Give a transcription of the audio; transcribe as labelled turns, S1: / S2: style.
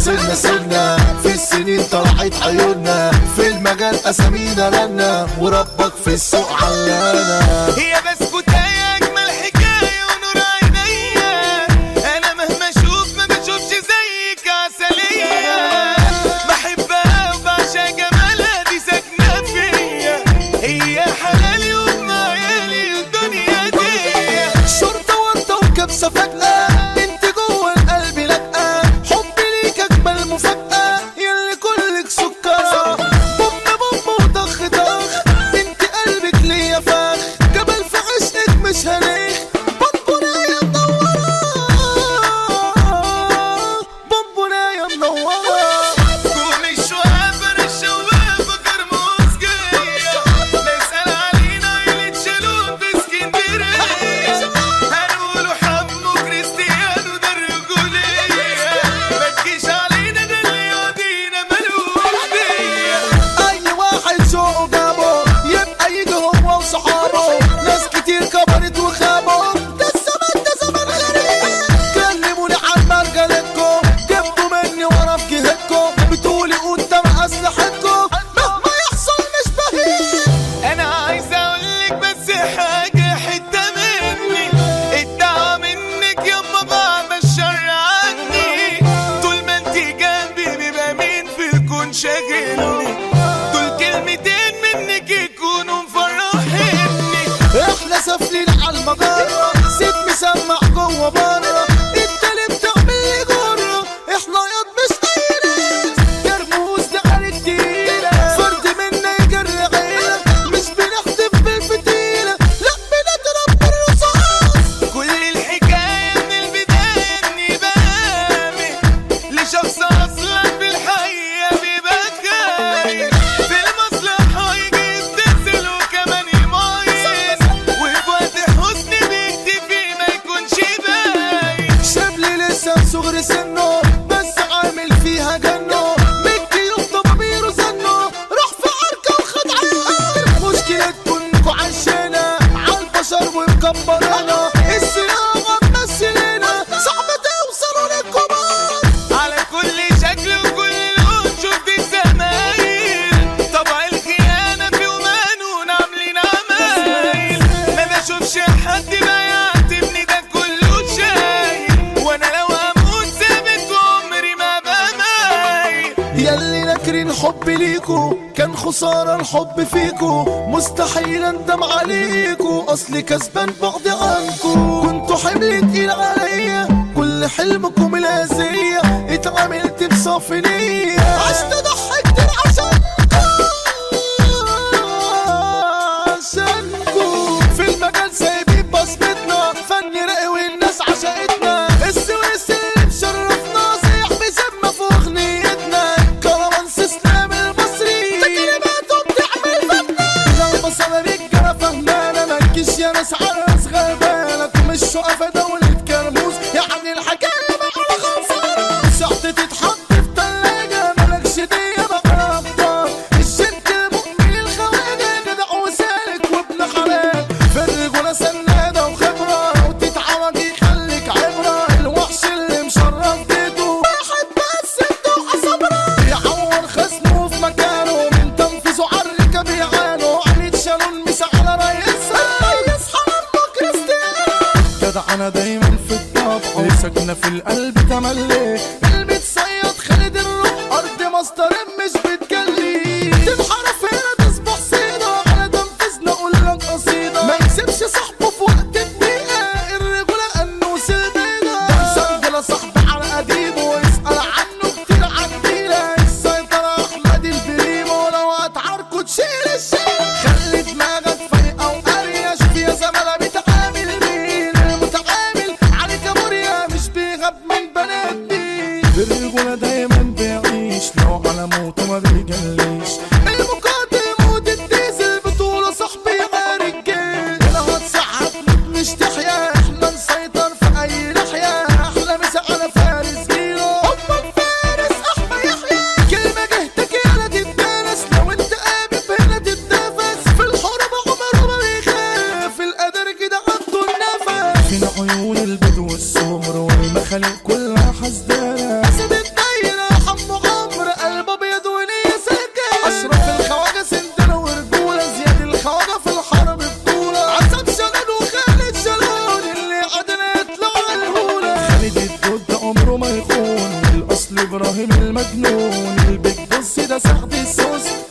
S1: سنة سنة في السنين طلعت عيوننا في المجال اسامينا لنا وربك في السوق علانا
S2: هي بسكوتاية أجمل حكاية ونور عينيا أنا مهما أشوف ما بشوفش زيك عسلية بحبها وبعشق جمالها دي ساكنة فيا هي حلالي وابن عيالي الدنيا دي
S1: شرطة ورطة وكبسة فجأة انت جوه القلب لقى حبي ليك اجمل مفاجأة يلي كلك سكرة بوم بوم وضخ ضخ انت قلبك ليا فخ جبل في عشقك مش هنيخ بونبوناية منورة بونبوناية منورة
S2: كون الشواب أنا الشواب كرموز جاية نسأل علينا عيلة شالون في اسكندرية هنقولوا حمو كريستيانو ده الرجولية ما تجيش علينا ده اللي يودينا ملوش بيا
S1: اي واحد ذوقه جابه يبقى يجي هو وصحابه ناس كتير كبرت وخابوا ده الزمن ده زمن غريب كلموني عن مرجلتكم جبتوا مني ورا في جهتكم بتقولي قدام اسلحتكم مهما يحصل مش بهيج
S2: انا عايز اقولك بس حاجة حتة مني الدعوة منك يما بعد الشر عني طول ما انت جنبي بيبقى مين في الكون شاغلني دول كلمتين منك يكونوا مفرحيني
S1: احنا سافلين على المجرة سيد مسمع جوه بره انت اللي بتعمل لي جرة احنا ياض مش قايلين كرموز ده عليك تقيلة فرد منا يجري عيلة مش بنحتف بالفتيلة لا بنضرب بالرصاص
S2: كل الحكاية من البداية اني بآمن لشخص اصلا في الحقيقة بيبقى خاين في المصلحة يجي يتصل وكمان يمايز وفي وقت حزني بيكتفي ما يكونش باين
S1: شبلي لسه في صغر سنه بس عامل فيها جنه مديله بضميره زنه راح في عركه وخد عقل مشكلتكم انكوا عشنا عالبشر ومكبرانا السلاح ممثلنا صعب توصلوا للكبار
S2: على كل شكل وكل لون شفت الزمايل طبع الخيانة في ومانون عاملين عمايل ما بشوفش حد ما يعتبني ده كله شايل وانا لو هموت ثابت وعمري ما بمايل
S1: ياللي ناكرين حب ليكو كان خسارة الحب فيكو مستحيل اندم عليكو اصلي كسبان بعد عنكو كنتوا حمل تقيل عليا كل حلمكم الأذية اتعاملت بصافي نية عشت اضحي كتير عشانكو عشانكو في المجال سايبين بصمتنا فن رقي والناس عشقتنا السويس اللي مشرفنا صيح بسمة في اغنيتنا كروانس اسلام المصري ده كلماته بتعمل فنان لو بصنا رجالة فهمانة ما تجيش يا ناس على ناس غلبانة مش شقفة دولة كرموز يعني الحكاية بقى خلصانة ساعتي تتحط في تلاجة مالكش دية بقى أبطال الشد المؤمن الخواجة جدع وسالك وابن حلال في الرجولة سنادة وخبرة وتتعوج يخليك عبرة الوحش اللي مشرف بيته واحد بس انتوا حصبرة يعور خصمه في مكانه من تنفيذه عالركة بيعانوا عميد شالون مسا على رئيسها رئيس حرمه كريستيانو جدع انا دايما في الطبع ساكنه في القلب تملي قلبي تصيد خالد الروح ارض مسطر مش بتجلي تنحرف هنا تصبح صيدة على تنفيذنا اقول لك قصيدة ما يسيبش صاحبه في وقت الدقيقة الرجولة انوس البيضة ده مسجل صاحبي على قديمه ويسأل عنه كتير عديلة السيطرة احمد البريمو لو هتعاركوا تشيل الشيل خلي دماغك فايقة وقارية شوف يا زملاء بتعامل مين المتعامل عليك مريا مش بيغاب من بنات مين الرجولة دايما بيعيش لو على موته ما بيجليش المقدم ود الديزل بطولة صاحبي غير الجيل انا هتسحب مش تحيا احنا نسيطر في اي ناحية احلى مسا على فارس جيله حبك فارس احمى يحيى كلمة جهتك يا لا تتدارس لو انت قابب هنا تتنافس اصل ابراهيم المجنون البيج بص ده سعد السوس